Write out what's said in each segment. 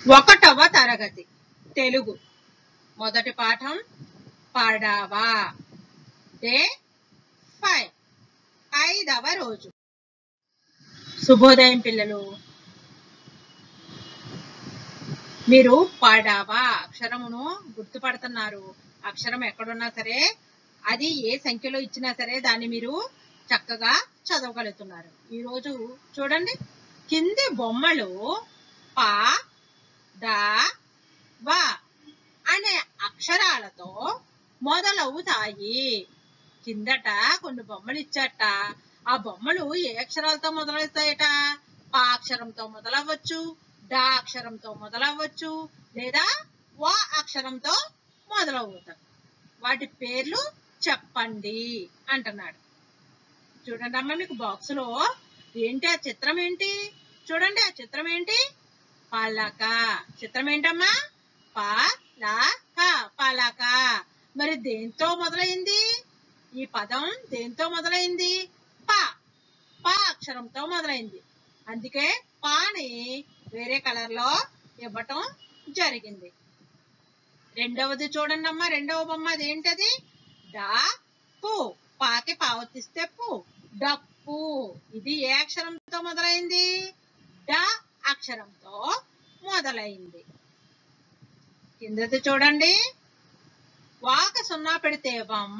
ఒకటవ తరగతి తెలుగు మొదటి పాఠం పడవ డే ఫైవ్ ఐదవ రోజు శుభోదయం పిల్లలు మీరు పడవ అక్షరమును గుర్తుపడుతున్నారు అక్షరం ఎక్కడున్నా సరే అది ఏ సంఖ్యలో ఇచ్చినా సరే దాన్ని మీరు చక్కగా చదవగలుగుతున్నారు ఈ రోజు చూడండి కింది బొమ్మలు ప ద వ అనే అక్షరాలతో మొదలవుతాయి కిందట కొన్ని బొమ్మలు ఇచ్చాట ఆ బొమ్మలు ఏ అక్షరాలతో మొదలవుతాయట ప అక్షరంతో మొదలవ్వచ్చు డ అక్షరంతో మొదలవ్వచ్చు లేదా వ అక్షరంతో మొదలవుతాయి వాటి పేర్లు చెప్పండి అంటున్నాడు చూడండి అమ్మ మీకు బాక్స్ లో ఏంటి ఆ చిత్రం ఏంటి చూడండి ఆ చిత్రం ఏంటి పలక చిత్రం ఏంటమ్మా పలక పలక మరి దేంతో మొదలైంది ఈ పదం దేంతో మొదలైంది ప ప అక్షరంతో మొదలైంది అందుకే పాని వేరే కలర్ లో ఇవ్వటం జరిగింది రెండవది చూడండి అమ్మా రెండవ బొమ్మ అదేంటది డా పు పాకి పావతిస్తే పు డప్పు ఇది ఏ అక్షరంతో మొదలైంది డ అక్షరంతో మొదలైంది కిందది చూడండి వాక సున్నా పెడితే వం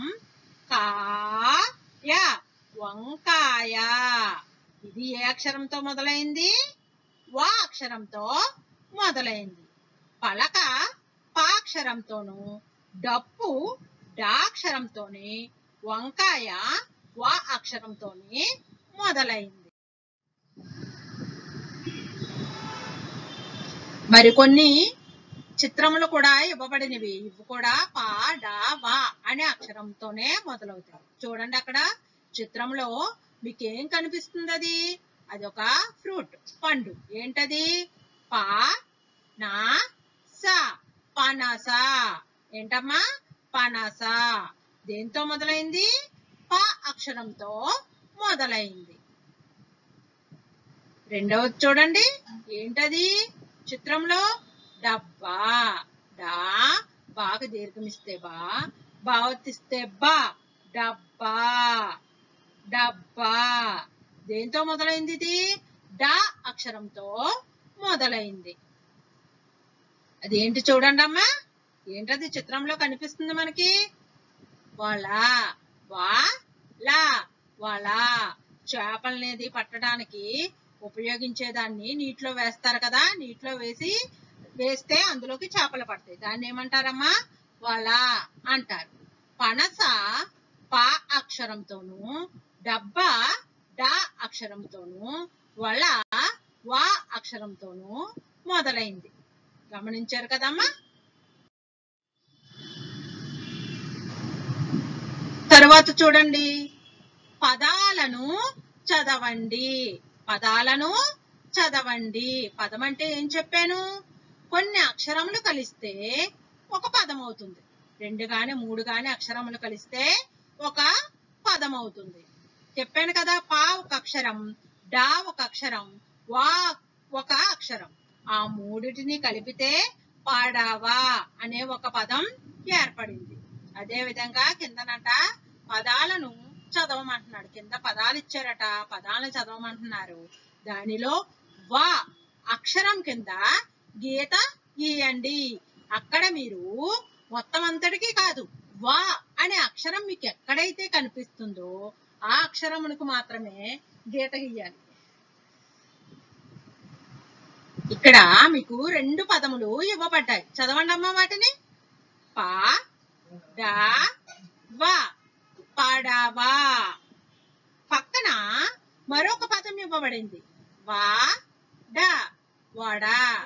కాయ వంకాయ ఇది ఏ అక్షరంతో మొదలైంది వా అక్షరంతో మొదలైంది పలక పాక్షరంతోను డప్పు డాక్షరంతోని వంకాయ వా అక్షరంతోని మొదలైంది మరికొన్ని చిత్రములు కూడా ఇవ్వబడినవి ఇవి కూడా పా డా వా అనే అక్షరంతోనే మొదలవుతాయి చూడండి అక్కడ చిత్రంలో మీకేం కనిపిస్తుంది అది అది ఒక ఫ్రూట్ పండు ఏంటది పా నా సా పనస ఏంటమ్మా పనస దేంతో మొదలైంది ప అక్షరంతో మొదలైంది రెండవది చూడండి ఏంటది చిత్రంలో డబ్బా డా బాగా దీర్ఘమిస్తే బా భావతిస్తే బా డబ్బా డబ్బా దేంతో మొదలైంది ఇది డా అక్షరంతో మొదలైంది అదేంటి చూడండి అమ్మా ఏంటది చిత్రంలో కనిపిస్తుంది మనకి వల వా లా వల చేపలనేది పట్టడానికి ఉపయోగించేదాన్ని నీటిలో వేస్తారు కదా నీటిలో వేసి వేస్తే అందులోకి చేపలు పడతాయి దాన్ని ఏమంటారమ్మా వల అంటారు పనస పా అక్షరంతోను డబ్బా డా అక్షరంతోను వల వా అక్షరంతోను మొదలైంది గమనించారు కదమ్మా తరువాత చూడండి పదాలను చదవండి పదాలను చదవండి పదం అంటే ఏం చెప్పాను కొన్ని అక్షరములు కలిస్తే ఒక పదం అవుతుంది రెండు గాని మూడు గాని అక్షరములు కలిస్తే ఒక పదం అవుతుంది చెప్పాను కదా పా ఒక అక్షరం డా ఒక అక్షరం వా ఒక అక్షరం ఆ మూడిటిని కలిపితే పాడావా అనే ఒక పదం ఏర్పడింది అదే విధంగా కిందనట పదాలను చదవమంటున్నాడు కింద పదాలు ఇచ్చారట పదాలను చదవమంటున్నారు దానిలో వా అక్షరం కింద గీత గీయండి అక్కడ మీరు మొత్తం అంతటికీ కాదు వా అనే అక్షరం మీకు ఎక్కడైతే కనిపిస్తుందో ఆ అక్షరమునకు మాత్రమే గీత గీయాలి ఇక్కడ మీకు రెండు పదములు ఇవ్వబడ్డాయి చదవండి అమ్మా వాటిని పా డా వా పడవా పక్కన మరొక పదం ఇవ్వబడింది వా డ వడ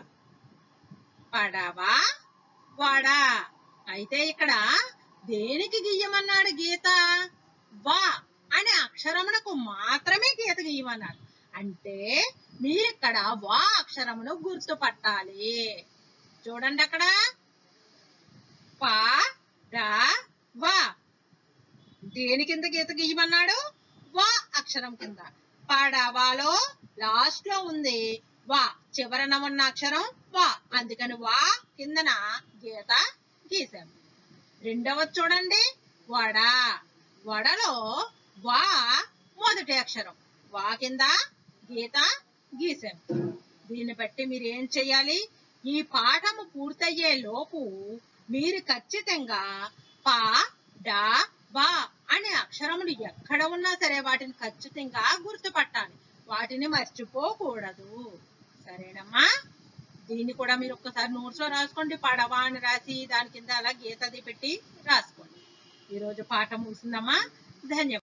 పడవా వడ అయితే ఇక్కడ దేనికి గీయమన్నాడు గీత వా అనే అక్షరమునకు మాత్రమే గీత గీయమన్నాడు అంటే మీరు ఇక్కడ వా అక్షరమును గుర్తుపట్టాలి చూడండి అక్కడ పా డా వా దేని కింద గీత గీయమన్నాడు వా అక్షరం కింద పడవాలో లాస్ట్ లో ఉంది వా చివరన ఉన్న అక్షరం వా అందుకని వా కిందన గీత గీసాం రెండవది చూడండి వడ వడలో వా మొదటి అక్షరం వా కింద గీత గీసాం దీన్ని బట్టి మీరు ఏం చెయ్యాలి ఈ పాఠము పూర్తయ్యే లోపు మీరు ఖచ్చితంగా పా డా బా అనే అక్షరములు ఎక్కడ ఉన్నా సరే వాటిని ఖచ్చితంగా గుర్తుపట్టాలి వాటిని మర్చిపోకూడదు సరేనమ్మా దీన్ని కూడా మీరు ఒక్కసారి నోట్స్ లో రాసుకోండి పడవా అని రాసి దాని కింద అలా గీతది పెట్టి రాసుకోండి ఈరోజు పాఠం ముగిసిందమ్మా ధన్యవాదాలు